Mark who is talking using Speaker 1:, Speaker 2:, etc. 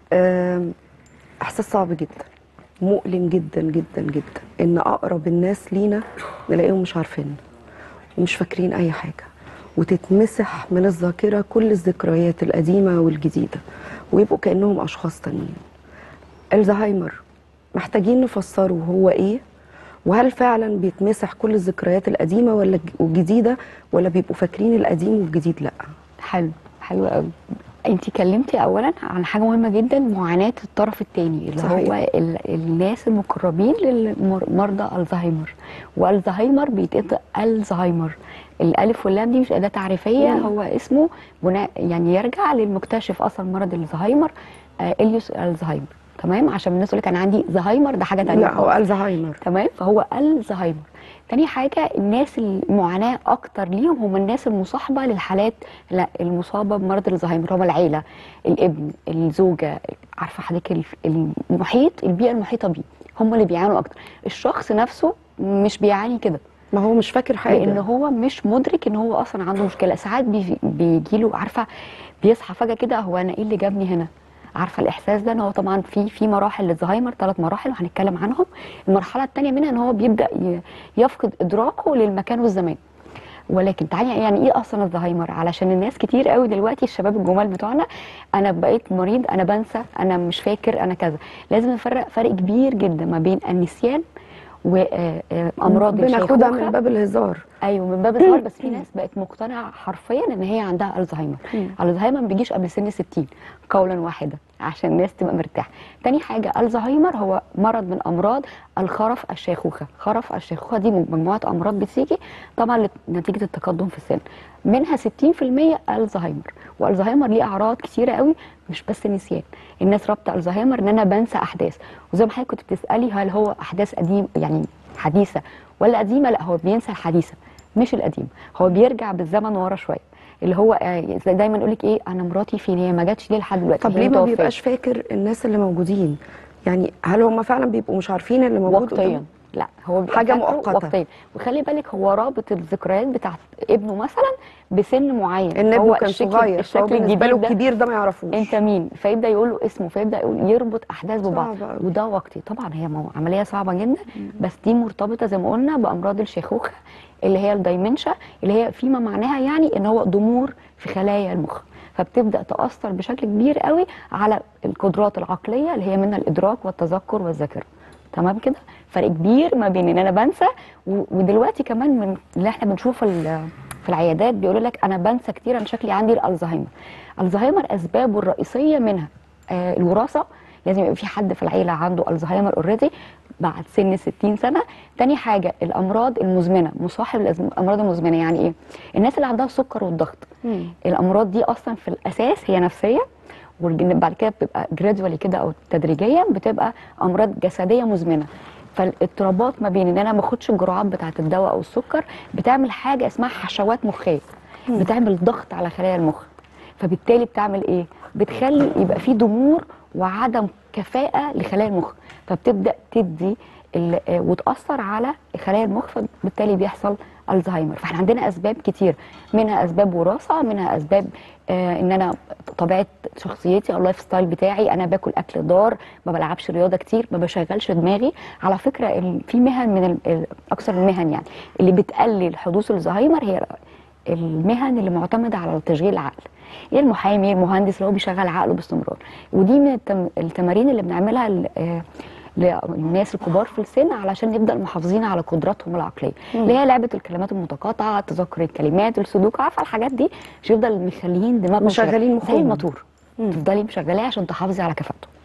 Speaker 1: آم، احساس صعب جدا مؤلم جدا جدا جدا ان اقرب الناس لينا نلاقيهم مش عارفين ومش فاكرين اي حاجه وتتمسح من الذاكره كل الذكريات القديمه والجديده ويبقوا كانهم اشخاص تانيين الزهايمر محتاجين نفسره هو ايه وهل فعلا بيتمسح كل الذكريات القديمه ولا والجديده ولا بيبقوا فاكرين القديم والجديد لا
Speaker 2: حلو حلو قوي انت كلمتي اولا عن حاجه مهمه جدا معاناه الطرف الثاني اللي
Speaker 1: صحيح.
Speaker 2: هو ال الناس المقربين لمرضى الزهايمر والزهايمر بيتقطع الزهايمر الالف واللام دي مش اداه تعريفيه
Speaker 1: مم.
Speaker 2: هو اسمه بناء يعني يرجع للمكتشف اصلا مرض الزهايمر آه اليوس الزهايمر تمام عشان الناس تقول لك انا عندي زهايمر ده حاجه ثانيه
Speaker 1: لا هو الزهايمر
Speaker 2: تمام فهو الزهايمر تاني حاجة الناس المعاناة أكتر ليهم هم الناس المصاحبة للحالات لا المصابة بمرض الزهايمر هم العيلة الابن الزوجة عارفة حضرتك الف- المحيط البيئة المحيطة بيه هم اللي بيعانوا أكتر الشخص نفسه مش بيعاني كده
Speaker 1: ما هو مش فاكر حاجه
Speaker 2: لان هو مش مدرك ان هو اصلا عنده مشكله ساعات بي بيجي له عارفه بيصحى فجاه كده هو انا ايه اللي جابني هنا عارفه الاحساس ده ان هو طبعا في في مراحل للزهايمر ثلاث مراحل وهنتكلم عنهم المرحله الثانيه منها ان هو بيبدا ي- يفقد ادراكه للمكان والزمان ولكن تعالي يعني ايه اصلا الزهايمر علشان الناس كتير قوي دلوقتي الشباب الجمال بتوعنا انا بقيت مريض انا بنسى انا مش فاكر انا كذا لازم نفرق فرق كبير جدا ما بين النسيان وامراض
Speaker 1: بناخدها
Speaker 2: الشيخوخه
Speaker 1: من باب الهزار
Speaker 2: ايوه من باب الظهر بس في ناس بقت مقتنعه حرفيا ان هي عندها الزهايمر
Speaker 1: مم.
Speaker 2: الزهايمر ما بيجيش قبل سن 60 قولا واحدا عشان الناس تبقى مرتاحه تاني حاجه الزهايمر هو مرض من امراض الخرف الشيخوخه خرف الشيخوخه دي مجموعه امراض بتيجي طبعا لت- نتيجه التقدم في السن منها 60% الزهايمر والزهايمر ليه اعراض كتيره قوي مش بس نسيان الناس رابطه الزهايمر ان انا بنسى احداث وزي ما حضرتك كنت بتسالي هل هو احداث قديم يعني حديثه ولا قديمه لا هو بينسى الحديثه مش القديم هو بيرجع بالزمن ورا شويه اللي هو آه، زي دايما يقول لك ايه انا مراتي فين هي ما جاتش ليه لحد دلوقتي
Speaker 1: طب
Speaker 2: هي
Speaker 1: ليه ما
Speaker 2: متوفية.
Speaker 1: بيبقاش فاكر الناس اللي موجودين يعني هل هم فعلا بيبقوا مش عارفين اللي موجود
Speaker 2: وقتيا
Speaker 1: قدامهم؟
Speaker 2: لا هو بيبقى
Speaker 1: حاجة
Speaker 2: فاكره
Speaker 1: مؤقتة.
Speaker 2: وقتيا وخلي بالك هو رابط الذكريات بتاعت ابنه مثلا بسن معين
Speaker 1: ان
Speaker 2: هو
Speaker 1: ابنه كان
Speaker 2: الشكل-
Speaker 1: صغير فهو
Speaker 2: الشكل
Speaker 1: بالنسبه له
Speaker 2: الجديد ده
Speaker 1: الكبير ده ما يعرفوش
Speaker 2: انت مين فيبدا يقول له اسمه فيبدا يقول يربط احداث ببعض
Speaker 1: صعب أوي.
Speaker 2: وده وقتي طبعا هي مو- عمليه صعبه جدا بس دي مرتبطه زي ما قلنا بامراض الشيخوخه اللي هي الدايمنشا اللي هي فيما معناها يعني ان هو ضمور في خلايا المخ فبتبدا تاثر بشكل كبير قوي على القدرات العقليه اللي هي منها الادراك والتذكر والذاكره تمام كده فرق كبير ما بين ان انا بنسى و- ودلوقتي كمان من اللي احنا بنشوفه ال- في العيادات بيقولوا لك انا بنسى كتير انا شكلي عندي الزهايمر الزهايمر اسبابه الرئيسيه منها آه الوراثه لازم يبقى في حد في العيله عنده الزهايمر اوريدي بعد سن 60 سنه تاني حاجه الامراض المزمنه مصاحب الامراض المزمنه يعني ايه الناس اللي عندها السكر والضغط
Speaker 1: مم.
Speaker 2: الامراض دي اصلا في الاساس هي نفسيه وبعد كده بتبقى جرادولي كده او تدريجيا بتبقى امراض جسديه مزمنه فالاضطرابات ما بين ان انا ما باخدش الجرعات بتاعه الدواء او السكر بتعمل حاجه اسمها حشوات مخيه بتعمل ضغط على خلايا المخ فبالتالي بتعمل ايه بتخلي يبقى في ضمور وعدم كفاءه لخلايا المخ فبتبدا تدي ال- آه، وتاثر على خلايا المخ فبالتالي بيحصل الزهايمر فاحنا عندنا اسباب كتير منها اسباب وراثه منها اسباب آه ان انا طبيعه شخصيتي او اللايف ستايل بتاعي انا باكل اكل ضار ما بلعبش رياضه كتير ما بشغلش دماغي على فكره ال- في مهن من ال- ال- اكثر المهن يعني اللي بتقلل حدوث الزهايمر هي المهن اللي معتمده على تشغيل العقل يعني المحامي المهندس اللي هو بيشغل عقله باستمرار ودي من التم... التمارين اللي بنعملها ل... آه، للناس الكبار في السن علشان نبدا محافظين على قدراتهم العقليه اللي هي لعبه الكلمات المتقاطعه تذكر الكلمات السلوك عارفه الحاجات دي مش يفضل مخليين دماغهم
Speaker 1: مشغلين
Speaker 2: شغالة.
Speaker 1: مخهم.
Speaker 2: زي الموتور تفضلي مشغلاه عشان تحافظي على كفاءته